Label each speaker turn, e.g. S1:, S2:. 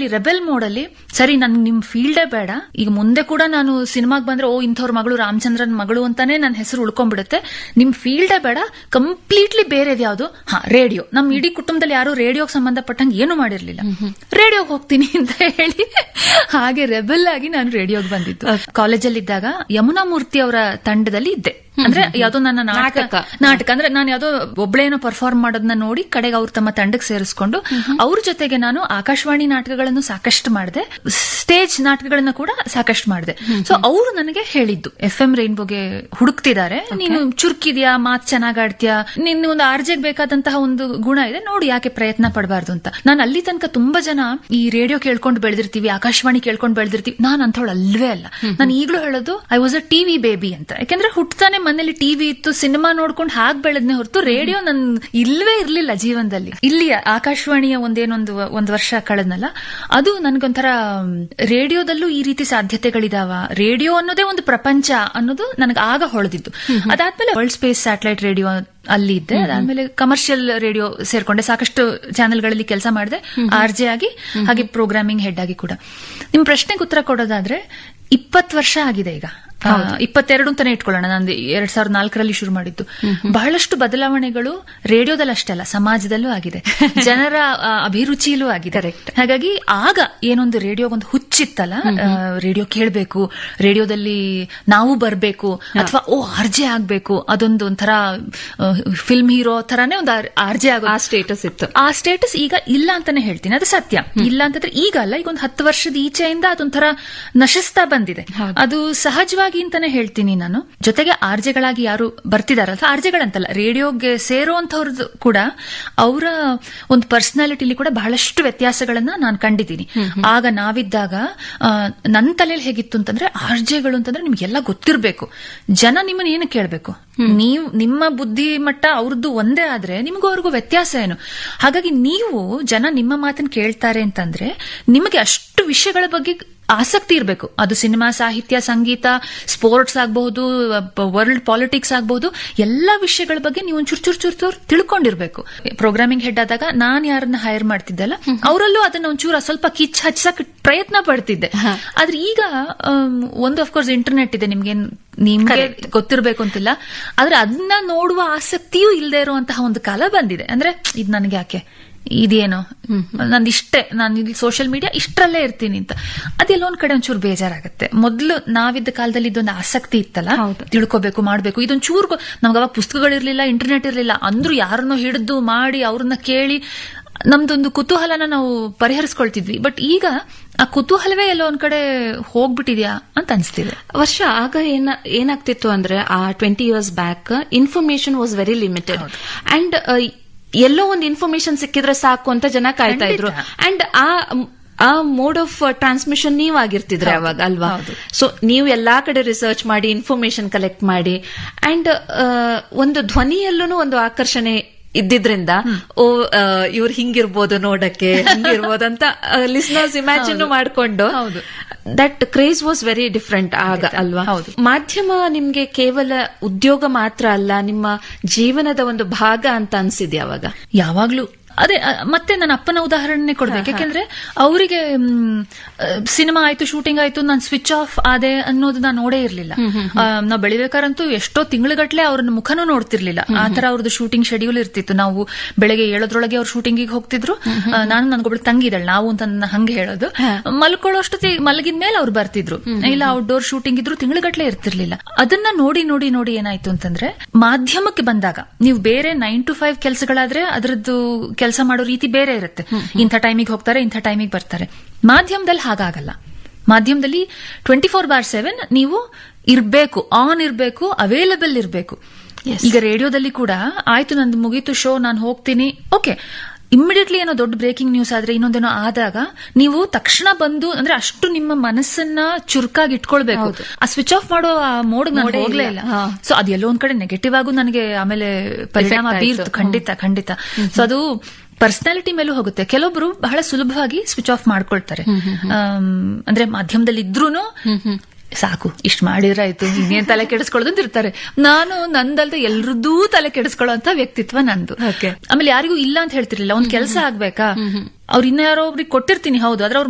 S1: ಮೋಡಲ್ಲಿ rebel ಮೋಡಲ್ಲಿ ಸರಿ ನನ್ ನಿಮ್ ಫೀಲ್ಡೇ ಬೇಡ ಈಗ ಮುಂದೆ ಕೂಡ ನಾನು ಸಿನಿಮಾಗ್ ಬಂದ್ರೆ ಓ ಇಂಥವ್ರ ಮಗಳು ರಾಮಚಂದ್ರನ್ ಮಗಳು ಅಂತಾನೆ ನನ್ನ ಹೆಸರು ಉಳ್ಕೊಂಡ್ಬಿಡುತ್ತೆ ನಿಮ್ ಫೀಲ್ಡೇ ಬೇಡ ಕಂಪ್ಲೀಟ್ಲಿ ಬೇರೆದ್ ಯಾವ್ದು ಹಾ ರೇಡಿಯೋ ನಮ್ ಇಡೀ ಕುಟುಂಬದಲ್ಲಿ ಯಾರು ರೇಡಿಯೋಗೆ ಸಂಬಂಧಪಟ್ಟಂಗೆ ಏನು ಮಾಡಿರ್ಲಿಲ್ಲ ರೇಡಿಯೋಗೆ ಹೋಗ್ತೀನಿ ಅಂತ ಹೇಳಿ ಹಾಗೆ ರೆಬೆಲ್ ಆಗಿ ನಾನು ರೇಡಿಯೋಗೆ ಬಂದಿದ್ದು ಕಾಲೇಜಲ್ಲಿ ಇದ್ದಾಗ ಯಮುನಾ ಮೂರ್ತಿ ಅವರ ತಂಡದಲ್ಲಿ ಇದ್ದೆ ಅಂದ್ರೆ ಯಾವ್ದೋ ನನ್ನ ನಾಟಕ ನಾಟಕ ಅಂದ್ರೆ ನಾನು ಯಾವ್ದೋ ಒಬ್ಳೇನೋ ಪರ್ಫಾರ್ಮ್ ಮಾಡೋದನ್ನ ನೋಡಿ ಕಡೆಗೆ ಅವ್ರು ತಮ್ಮ ತಂಡಕ್ಕೆ ಸೇರಿಸ್ಕೊಂಡು ಅವ್ರ ಜೊತೆಗೆ ನಾನು ಆಕಾಶವಾಣಿ ನಾಟಕಗಳನ್ನು ಸಾಕಷ್ಟು ಮಾಡಿದೆ ಸ್ಟೇಜ್ ನಾಟಕಗಳನ್ನ ಕೂಡ ಸಾಕಷ್ಟು ಮಾಡಿದೆ ಸೊ ಅವರು ನನಗೆ ಹೇಳಿದ್ದು ಎಫ್ ಎಂ ರೈನ್ಬೋಗೆ ಹುಡುಕ್ತಿದ್ದಾರೆ ನೀನು ಚುರುಕಿದ್ಯಾ ಮಾತ್ ಚೆನ್ನಾಗ್ ಆಡ್ತೀಯಾ ನಿನ್ನ ಒಂದು ಆರ್ಜೆಗ್ ಬೇಕಾದಂತಹ ಒಂದು ಗುಣ ಇದೆ ನೋಡಿ ಯಾಕೆ ಪ್ರಯತ್ನ ಪಡಬಾರ್ದು ಅಂತ ನಾನು ಅಲ್ಲಿ ತನಕ ತುಂಬಾ ಜನ ಈ ರೇಡಿಯೋ ಕೇಳ್ಕೊಂಡು ಬೆಳೆದಿರ್ತೀವಿ ಆಕಾಶವಾಣಿ ಕೇಳ್ಕೊಂಡು ಬೆಳೆದಿರ್ತೀವಿ ನಾನು ಅಂಥವಳು ಅಲ್ವೇ ಅಲ್ಲ ನಾನು ಈಗಲೂ ಹೇಳೋದು I was a TV baby ಅಂತ ಯಾಕೆಂದ್ರೆ ಹುಟ್ಟತಾನೆ ಮನೇಲಿ ಟಿವಿ ಇತ್ತು ಸಿನಿಮಾ ನೋಡ್ಕೊಂಡು ಹಾಗೆ ಬೆಳೆದ್ನೆ ಹೊರತು ರೇಡಿಯೋ ನನ್ ಇಲ್ವೇ ಇರ್ಲಿಲ್ಲ ಜೀವನದಲ್ಲಿ ಇಲ್ಲಿ ಆಕಾಶವಾಣಿಯ ಒಂದೇನೊಂದು ಒಂದ್ ವರ್ಷ ಕಳೆದ್ನಲ್ಲ ಅದು ನನ್ಗೊಂಥರ ರೇಡಿಯೋದಲ್ಲೂ ಈ ರೀತಿ ಸಾಧ್ಯತೆಗಳಿದಾವ ರೇಡಿಯೋ ಅನ್ನೋದೇ ಒಂದು ಪ್ರಪಂಚ ಅನ್ನೋದು ನನಗೆ ಆಗ ಹೊಳೆದಿದ್ದು ಅದಾದ್ಮೇಲೆ ವರ್ಲ್ಡ್ ಸ್ಪೇಸ್ ಸ್ಯಾಟಲೈಟ್ ರೇಡಿಯೋ ಅಲ್ಲಿ ಇದ್ದೆ ಅದಾದ್ಮೇಲೆ ಕಮರ್ಷಿಯಲ್ ರೇಡಿಯೋ ಸೇರ್ಕೊಂಡೆ ಸಾಕಷ್ಟು ಚಾನೆಲ್ಗಳಲ್ಲಿ ಕೆಲಸ ಮಾಡಿದೆ ಆರ್ ಜೆ ಆಗಿ ಹಾಗೆ ಪ್ರೋಗ್ರಾಮಿಂಗ್ ಹೆಡ್ ಆಗಿ ಕೂಡ ನಿಮ್ ಪ್ರಶ್ನೆಗೆ ಉತ್ತರ ಕೊಡೋದಾದ್ರೆ ಇಪ್ಪತ್ತು ವರ್ಷ ಆಗಿದೆ ಈಗ ಆ, ಇಪ್ಪತ್ತೆರಡು ಅಂತಾನೆ ಇಟ್ಕೊಳ್ಳೋಣ ನಾನು ಎರಡ್ ಸಾವಿರದ ನಾಲ್ಕರಲ್ಲಿ ಶುರು ಮಾಡಿದ್ದು ಬಹಳಷ್ಟು ಬದಲಾವಣೆಗಳು ರೇಡಿಯೋದಲ್ಲಿ ಅಷ್ಟೇ ಅಲ್ಲ ಸಮಾಜದಲ್ಲೂ ಆಗಿದೆ ಜನರ ಆ, ಅಭಿರುಚಿಯಲ್ಲೂ ಆಗಿದೆ ಹಾಗಾಗಿ ಆಗ ಏನೊಂದು ರೇಡಿಯೋಗೊಂದು ಹುಚ್ಚಿತ್ತಲ್ಲ ಆ, ರೇಡಿಯೋ ಕೇಳಬೇಕು ರೇಡಿಯೋದಲ್ಲಿ ನಾವು ಬರಬೇಕು ಅಥವಾ ಓ ಆರ್ಜೆ ಆಗ್ಬೇಕು ಅದೊಂದು ಒಂಥರ ಫಿಲ್ಮ್ ಹೀರೋ ತರಾನೇ ಒಂದು ಆರ್ಜೆ ಆಗೋ
S2: ಆ ಸ್ಟೇಟಸ್ ಇತ್ತು
S1: ಆ ಸ್ಟೇಟಸ್ ಈಗ ಇಲ್ಲ ಅಂತಾನೆ ಹೇಳ್ತೀನಿ ಅದು ಸತ್ಯ ಇಲ್ಲ ಅಂತಂದ್ರೆ ಈಗ ಅಲ್ಲ ಈಗ ಒಂದು ಹತ್ತು ವರ್ಷದ ಈಚೆಯಿಂದ ಅದೊಂಥರ ನಶಿಸ್ತಾ ಬಂದಿದೆ ಅದು ಸಹಜವಾಗಿ ಅಂತಾನೆ ಹೇಳ್ತೀನಿ ನಾನು ಜೊತೆಗೆ ಆರ್ಜೆಗಳಾಗಿ ಯಾರು ಬರ್ತಿದಾರಲ್ಲ ಆರ್ಜೆಗಳಂತಲ್ಲ ರೇಡಿಯೋಗೆ ಸೇರುವಂತವ್ರದ್ದು ಕೂಡ ಅವರ ಒಂದು ಪರ್ಸನಾಲಿಟಿಲಿ ಕೂಡ ಬಹಳಷ್ಟು ವ್ಯತ್ಯಾಸಗಳನ್ನ ನಾನು ಕಂಡಿದ್ದೀನಿ ಆಗ ನಾವಿದ್ದಾಗ ಆ, ನನ್ನ ತಲೆಯಲ್ಲಿ ಹೇಗಿತ್ತು ಅಂತಂದ್ರೆ ಆರ್ಜೆಗಳು ಅಂತಂದ್ರೆ ನಿಮ್ಗೆಲ್ಲ ಗೊತ್ತಿರಬೇಕು ಜನ ನಿಮ್ಮನ್ನ ಏನು ಕೇಳಬೇಕು ನೀವು ನಿಮ್ಮ ಬುದ್ಧಿ ಮಟ್ಟ ಅವ್ರದ್ದು ಒಂದೇ ಆದ್ರೆ ನಿಮಗೂ ಅವ್ರಿಗೂ ವ್ಯತ್ಯಾಸ ಏನು ಹಾಗಾಗಿ ನೀವು ಜನ ನಿಮ್ಮ ಮಾತನ್ನ ಕೇಳ್ತಾರೆ ಅಂತಂದ್ರೆ ನಿಮಗೆ ಅಷ್ಟು ವಿಷಯಗಳ ಬಗ್ಗೆ ಆಸಕ್ತಿ ಇರಬೇಕು ಅದು ಸಿನಿಮಾ ಸಾಹಿತ್ಯ ಸಂಗೀತ ಸ್ಪೋರ್ಟ್ಸ್ ಆಗಬಹುದು ವರ್ಲ್ಡ್ ಪಾಲಿಟಿಕ್ಸ್ ಆಗಬಹುದು ಎಲ್ಲಾ ವಿಷಯಗಳ ಬಗ್ಗೆ ನೀವು ಚೂರ್ ಚೂರ್ ಚೂರ್ ಚೂರ್ ತಿಳ್ಕೊಂಡಿರ್ಬೇಕು ಪ್ರೋಗ್ರಾಮಿಂಗ್ ಹೆಡ್ ಆದಾಗ ನಾನ್ ಯಾರನ್ನ ಹೈರ್ ಮಾಡ್ತಿದ್ದಲ್ಲ ಅವರಲ್ಲೂ ಅದನ್ನ ಒಂಚೂರ ಸ್ವಲ್ಪ ಕಿಚ್ ಹಚ್ಚಕ್ ಪ್ರಯತ್ನ ಪಡ್ತಿದ್ದೆ ಆದ್ರೆ ಈಗ ಆಮ್, ಒಂದು ಅಫ್ಕೋರ್ಸ್ ಇಂಟರ್ನೆಟ್ ಇದೆ ನಿಮ್ಗೆ ನಿಮ್ಗೆ ಗೊತ್ತಿರ್ಬೇಕು ಅಂತಿಲ್ಲ ಆದ್ರೆ ಅದನ್ನ ನೋಡುವ ಆಸಕ್ತಿಯೂ ಇಲ್ಲದೆ ಇರುವಂತಹ ಒಂದು ಕಾಲ ಬಂದಿದೆ ಅಂದ್ರೆ ಇದು ನನಗೆ ಯಾಕೆ ಇದೇನು ನಂದು ಇಷ್ಟೇ ನಾನು ಇಲ್ಲಿ ಸೋಷಿಯಲ್ ಮೀಡಿಯಾ ಇಷ್ಟರಲ್ಲೇ ಇರ್ತೀನಿ ಅಂತ ಅದೆಲ್ಲ ಒಂದ್ ಕಡೆ ಒಂಚೂರು ಬೇಜಾರಾಗುತ್ತೆ ಮೊದಲು ನಾವಿದ್ದ ಕಾಲದಲ್ಲಿ ಇದೊಂದು ಆಸಕ್ತಿ ಇತ್ತಲ್ಲ ತಿಳ್ಕೊಬೇಕು ಮಾಡ್ಬೇಕು ಇದೊಂದ್ ಚೂರು ಗೊ- ನಮ್ಗೆ ಅವಾಗ ಪುಸ್ತಕಗಳಿರ್ಲಿಲ್ಲ ಇಂಟರ್ನೆಟ್ ಇರ್ಲಿಲ್ಲ ಅಂದ್ರೂ ಯಾರನ್ನೋ ಹಿಡಿದು ಮಾಡಿ ಅವ್ರನ್ನ ಕೇಳಿ ನಮ್ದೊಂದು ಕುತೂಹಲನ ನಾವು ಪರಿಹರಿಸ್ಕೊಳ್ತಿದ್ವಿ ಬಟ್ ಈಗ ಆ ಕುತೂಹಲವೇ ಎಲ್ಲೋ ಒಂದ್ ಕಡೆ ಹೋಗ್ಬಿಟ್ಟಿದ್ಯಾ ಅಂತ ಅನ್ಸ್ತಿದೆ
S2: ವರ್ಷ ಆಗ ಏನ ಏನಾಗ್ತಿತ್ತು ಅಂದ್ರೆ ಆ twenty years back information was very limited and ಎಲ್ಲೋ ಒಂದು ಇನ್ಫಾರ್ಮೇಶನ್ ಸಿಕ್ಕಿದ್ರೆ ಸಾಕು ಅಂತ ಜನ ಕಾಯ್ತಾ ಇದ್ರು ಅಂಡ್ ಆ ಆ ಮೋಡ್ ಆಫ್ ಟ್ರಾನ್ಸ್ಮಿಷನ್ ನೀವ್ ಆಗಿರ್ತಿದ್ರೆ ಅವಾಗ ಅಲ್ವಾ ಸೊ ನೀವು ಎಲ್ಲಾ ಕಡೆ ರಿಸರ್ಚ್ ಮಾಡಿ ಇನ್ಫಾರ್ಮೇಶನ್ ಕಲೆಕ್ಟ್ ಮಾಡಿ ಅಂಡ್ ಒಂದು ಧ್ವನಿಯಲ್ಲೂ ಒಂದು ಆಕರ್ಷಣೆ ಇದ್ದಿದ್ರಿಂದ ಓ ಇವ್ರು ಹಿಂಗಿರ್ಬೋದು ನೋಡಕ್ಕೆ ಹಿಂಗಿರ್ಬೋದು ಅಂತ ಲಿಸ್ನರ್ಸ್ ಇಮ್ಯಾಜಿನ್ ಮಾಡ್ಕೊಂಡು that craze was very different ಆಗ ಅಲ್ವಾ ಮಾಧ್ಯಮ ನಿಮ್ಗೆ ಕೇವಲ ಉದ್ಯೋಗ ಮಾತ್ರ ಅಲ್ಲ ನಿಮ್ಮ ಜೀವನದ ಒಂದು ಭಾಗ ಅಂತ ಅನ್ಸಿದ್ಯಾ ಅವಾಗ
S1: ಯಾವಾಗ್ಲೂ ಅದೇ ಅ, ಮತ್ತೆ ನನ್ನ ಅಪ್ಪನ ಉದಾಹರಣೆ ಕೊಡ್ಬೇಕು ಯಾಕೆಂದ್ರೆ ಅವರಿಗೆ ಸಿನಿಮಾ ಆಯ್ತು ಶೂಟಿಂಗ್ ಆಯ್ತು ನಾನು ಸ್ವಿಚ್ ಆಫ್ ಆದೆ ಅನ್ನೋದು ನಾನು ನೋಡೇ ಇರ್ಲಿಲ್ಲ ನಾವು ಬೆಳಿಬೇಕಾರಂತೂ ಎಷ್ಟೋ ತಿಂಗಳುಗಟ್ಲೆ ಅವ್ರನ್ನ ಮುಖನೂ ನೋಡ್ತಿರ್ಲಿಲ್ಲ ಆ ತರ ಅವ್ರದ್ದು ಶೂಟಿಂಗ್ ಶೆಡ್ಯೂಲ್ ಇರ್ತಿತ್ತು ನಾವು ಬೆಳಗ್ಗೆ ಏಳೋದ್ರೊಳಗೆ ಅವ್ರು ಶೂಟಿಂಗಿಗೆ ಹೋಗ್ತಿದ್ರು ಆ, ನಾನು ನನ್ಗೊಬ್ಳು ತಂಗಿದಳು ನಾವು ಅಂತ ನನ್ನ ಹಂಗೆ ಹೇಳೋದು ಮಲ್ಕೊಳ್ಳೋಷ್ಟು ಮಲಗಿದ ಮೇಲೆ ಅವ್ರು ಬರ್ತಿದ್ರು ಇಲ್ಲ ಔಟ್ಡೋರ್ ಶೂಟಿಂಗ್ ಇದ್ರು ತಿಂಗಳುಗಟ್ಲೆ ಇರ್ತಿರ್ಲಿಲ್ಲ ಅದನ್ನ ನೋಡಿ ನೋಡಿ ನೋಡಿ ಏನಾಯ್ತು ಅಂತಂದ್ರೆ ಮಾಧ್ಯಮಕ್ಕೆ ಬಂದಾಗ ನೀವು ಬೇರೆ ನೈನ್ ಟು ಫೈವ್ ಕೆಲಸಗಳಾದ್ರೆ ಅದರದ್ದು ಕೆಲಸ ಮಾಡೋ ರೀತಿ ಬೇರೆ ಇರುತ್ತೆ ಇಂಥ ಟೈಮಿಗೆ ಹೋಗ್ತಾರೆ ಇಂಥ ಟೈಮಿಗೆ ಬರ್ತಾರೆ ಮಾಧ್ಯಮದಲ್ಲಿ ಹಾಗಾಗಲ್ಲ ಮಾಧ್ಯಮದಲ್ಲಿ ಟ್ವೆಂಟಿ ಫೋರ್ ಬಾರ್ ಸೆವೆನ್ ನೀವು ಇರ್ಬೇಕು ಆನ್ ಇರ್ಬೇಕು ಅವೈಲಬಲ್ ಇರ್ಬೇಕು ಈಗ ರೇಡಿಯೋದಲ್ಲಿ ಕೂಡ ಆಯ್ತು ನಂದು ಮುಗೀತು ಶೋ ನಾನು ಹೋಗ್ತೀನಿ ಓಕೆ ಇಮ್ಮಿಡಿಯೇಟ್ಲಿ ಏನೋ ದೊಡ್ಡ ಬ್ರೇಕಿಂಗ್ ನ್ಯೂಸ್ ಆದ್ರೆ ಇನ್ನೊಂದೇನೋ ಆದಾಗ ನೀವು ತಕ್ಷಣ ಬಂದು ಅಂದ್ರೆ ಅಷ್ಟು ನಿಮ್ಮ ಮನಸ್ಸನ್ನ ಚುರುಕಾಗಿ ಇಟ್ಕೊಳ್ಬೇಕು ಆ ಸ್ವಿಚ್ ಆಫ್ ಮಾಡೋ ಆ ಮೋಡ್ ನಾನು ಹೋಗ್ಲೇ ಇಲ್ಲ ಸೊ ಅದು ಎಲ್ಲೋ ಒಂದ್ ಕಡೆ ನೆಗೆಟಿವ್ ಆಗು ನನಗೆ ಆಮೇಲೆ ಪರಿಣಾಮ ಬೀರ್ತು ಖಂಡಿತ ಖಂಡಿತ ಸೊ ಅದು ಪರ್ಸನಾಲಿಟಿ ಮೇಲೂ ಹೋಗುತ್ತೆ ಕೆಲವೊಬ್ರು ಬಹಳ ಸುಲಭವಾಗಿ ಸ್ವಿಚ್ ಆಫ್ ಮಾಡ್ಕೊಳ್ತಾರೆ ಆಮ್, ಅಂದ್ರೆ ಮಾಧ್ಯಮದಲ್ಲಿ ಇದ್ರೂನು ಸಾಕು ಇಷ್ಟು ಮಾಡಿದ್ರಾಯ್ತು ಇನ್ನೇನ್ ತಲೆ ಕೆಡಿಸ್ಕೊಳ್ಳೋದು ಅಂತ ಇರ್ತಾರೆ ನಾನು ನಂದಲ್ದೆ ಎಲ್ರದ್ದೂ ತಲೆ ಕೆಡಿಸ್ಕೊಳ್ಳೋ ವ್ಯಕ್ತಿತ್ವ ನಂದು ಆಮೇಲೆ ಯಾರಿಗೂ ಇಲ್ಲ ಅಂತ ಹೇಳ್ತಿರ್ಲಿಲ್ಲ ಒಂದ್ ಕೆಲಸ ಆಗ್ಬೇಕಾ ಅವ್ರು ಇನ್ನ ಯಾರೋ ಒಬ್ರಿಗೆ ಕೊಟ್ಟಿರ್ತೀನಿ ಹೌದು ಆದ್ರೆ ಅವ್ರು